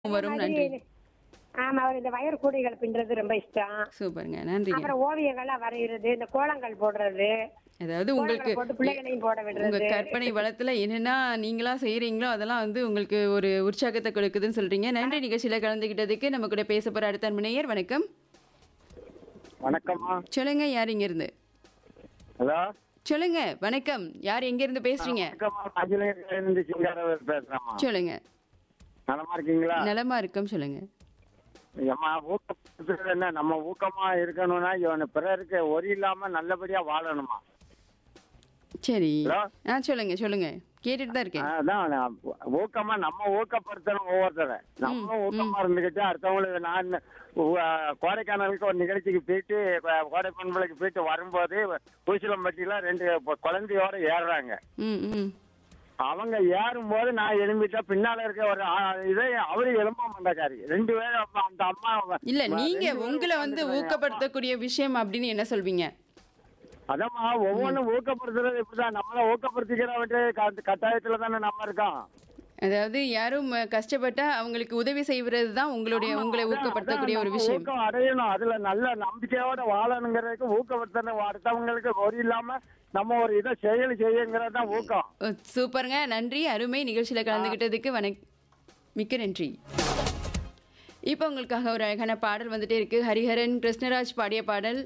வரும் நன்றி ஆமா அவர் இந்த வயர் கூடைகள் பின்றது ரொம்ப இஷ்டம் சூப்பருங்க நன்றிங்க அப்புறம் ஓவியங்கள்லாம் வரைகிறது இந்த கோலங்கள் போடுறது அதாவது உங்களுக்கு கோலங்கள் போட்டு பிள்ளைகளையும் போட உங்க விடுறது கற்பனை வளத்துல என்னென்ன நீங்களா செய்றீங்களோ அதெல்லாம் வந்து உங்களுக்கு ஒரு உற்சாகத்தை கொடுக்குதுன்னு சொல்றீங்க நன்றி நிகழ்ச்சியில கலந்துகிட்டதுக்கு நம்ம கூட பேச போற அடுத்த அன்பனையர் வணக்கம் வணக்கம்மா சொல்லுங்க யார் இங்க இருந்து ஹலோ சொல்லுங்க வணக்கம் யார் எங்க இருந்து பேசுறீங்க வணக்கம்மா மகிழர் இருந்து சிங்காரவர் பேசுறேம்மா சொல்லுங்க நலமா இருக்கீங்களா நலமா இருக்கும் சொல்லுங்க அம்மா ஊக்கப்படுத்துறது என்ன நம்ம ஊக்கமா இருக்கணும்னா இவன் பிறருக்கு ஒரி இல்லாம நல்லபடியா வாழணுமா சரி ஹலோ? ஆ சொல்லுங்க சொல்லுங்க கேட்டுட்டு தான் இருக்கேன் அதான் நான் ஊக்கமா நம்ம ஊக்கப்படுத்தணும் ஒவ்வொருத்தரை நம்மளும் ஊக்கமா இருந்துகிட்டு அடுத்தவங்களுக்கு நான் உ- கோடைக்கானலுக்கு ஒரு நிகழ்ச்சிக்கு போயிட்டு கோ- கோடை பண்பலைக்கு போயிட்டு வரும்போது பூசிலம்பட்டியில ரெண்டு பொ- குழந்தையோட ஏறுறாங்க ம் ம் அவங்க ஏறும்போது நான் எழும்பிட்டா பின்னால இருக்க ஒரு ஆ- இதே அவரு எழும்ப மாட்டாக்காரு ரெண்டு பேரும் அப்ப அந்த அம்மா இல்ல ரெண்டு நீங்க பேரும் உங்களை வந்து உட்கார்ந்துருக்காங்க. ஊக்கப்படுத்தக்கூடிய விஷயம் அப்படின்னு என்ன சொல்வீங்க அதாம்மா ஒவ்வொன்றும் ஊக்கப்படுத்துறது இப்படிதான் நம்மள ஊக்கப்படுத்திக்கிற வேண்டிய கட்டாயத்துல தானே நம்ம இருக்கோம் அதாவது யாரும் அஹ், கஷ்டப்பட்டா அவங்களுக்கு உதவி செய்வது தான் உங்களுடைய ஆமா, உங்களை அதான், ஊக்கப்படுத்தக்கூடிய அதான் ஒரு நம்ம விஷயம் ஊக்கம் அடையணும் அதுல நல்ல நம்பிக்கையோட வாழணுங்கிறதுக்கு ஊக்கப்படுத்தணும் அடுத்தவங்களுக்கு ஒரு இல்லாம நம்ம ஒரு இதை செயல் செய்யுங்கிறது தான் ஊக்கம் அஹ், சூப்பருங்க நன்றி அருமை நிகழ்ச்சியில கலந்துகிட்டதுக்கு வணக் மிக்க நன்றி இப்போ உங்களுக்காக ஒரு அழகான பாடல் வந்துட்டே இருக்கு ஹரிஹரன் கிருஷ்ணராஜ் பாடிய பாடல்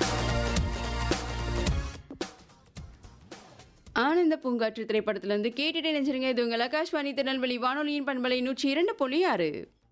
ஆனந்த பூங்காற்று திரைப்படத்துல இருந்து கேட்டுட்டே நினைச்சிருங்க இது உங்கள் ஆகாஷ்வாணி திருநெல்வேலி வானொலியின் பண்பலை நூற்றி இரண்டு புள்ளி ஆறு